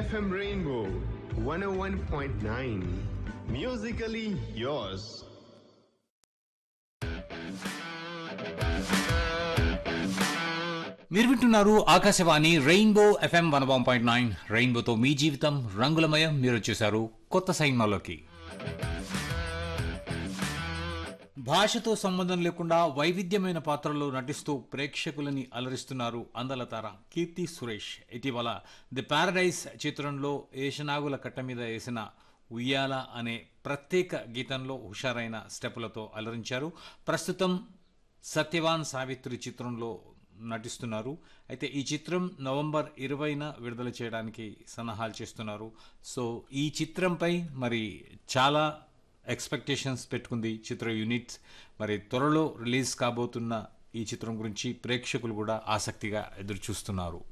FM Rainbow 101.9. Musically yours. మీరు వింటున్నారు Akashvani Rainbow FM one one point nine రెయిన్బోతో మీ జీవితం రంగులమయం మీరు వచ్చేసారు కొత్త సైన్మాలోకి భాషతో సంబంధం లేకుండా వైవిధ్యమైన పాత్రల్లో నటిస్తూ ప్రేక్షకులని అలరిస్తున్నారు అందలతార కీర్తి సురేష్ ఇటీవల ది పారడైజ్ చిత్రంలో ఏషనాగుల కట్ట మీద వేసిన ఉయ్యాల అనే ప్రత్యేక గీతంలో హుషారైన స్టెప్పులతో అలరించారు ప్రస్తుతం సత్యవాన్ సావిత్రి చిత్రంలో నటిస్తున్నారు అయితే ఈ చిత్రం నవంబర్ ఇరవైన విడుదల చేయడానికి సన్నాహాలు చేస్తున్నారు సో ఈ చిత్రంపై మరి చాలా ఎక్స్పెక్టేషన్స్ పెట్టుకుంది చిత్ర యూనిట్స్ మరి త్వరలో రిలీజ్ కాబోతున్న ఈ చిత్రం గురించి ప్రేక్షకులు కూడా ఆసక్తిగా ఎదురు చూస్తున్నారు